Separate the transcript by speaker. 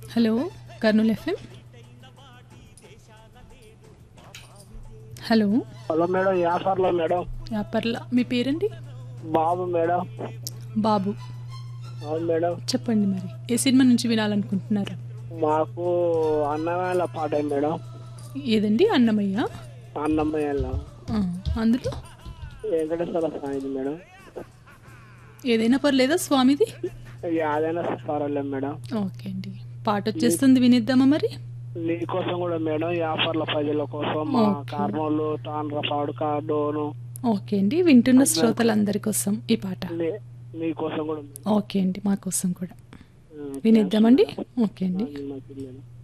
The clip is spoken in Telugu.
Speaker 1: Hello Kurnool FM hello
Speaker 2: hello madam యాసర్లో మేడం
Speaker 1: యాపర్ల మీ పేరండి
Speaker 2: బాబు మేడం
Speaker 1: బాబు
Speaker 2: అవును మేడం
Speaker 1: చెప్పండి మరి ఏ సినిమా నుంచి వినాలనుకుంటున్నారు
Speaker 2: మాకు అన్నమయ్యల పాట మేడం
Speaker 1: ఏదండి అన్నమయ్య
Speaker 2: అన్నమయ్యల
Speaker 1: ఆ, అందులో
Speaker 2: వెంకటేశ్వర స్వామిది మేడం
Speaker 1: ఏదైనా పర్లేదా స్వామిది
Speaker 2: యాదైనా పర్వాలేదు మేడం
Speaker 1: ఓకే అండి పాట వచ్చేస్తుంది వినిద్దామా మరి
Speaker 2: నీకోసం కూడా మేడం యాఫర్ల ప్రజల కోసం మా కార్మోలు తాండ్రపాడు డోను
Speaker 1: ఓకే అండి వింటున్న శ్రోతలందరి కోసం ఈ పాట
Speaker 2: నీ- నీకోసం కూడా మేడం.
Speaker 1: ఓకే అండి మా కోసం కూడా
Speaker 2: ఆ,
Speaker 1: వినిద్దామండి ఓకే అండి
Speaker 2: మంచిది మేడం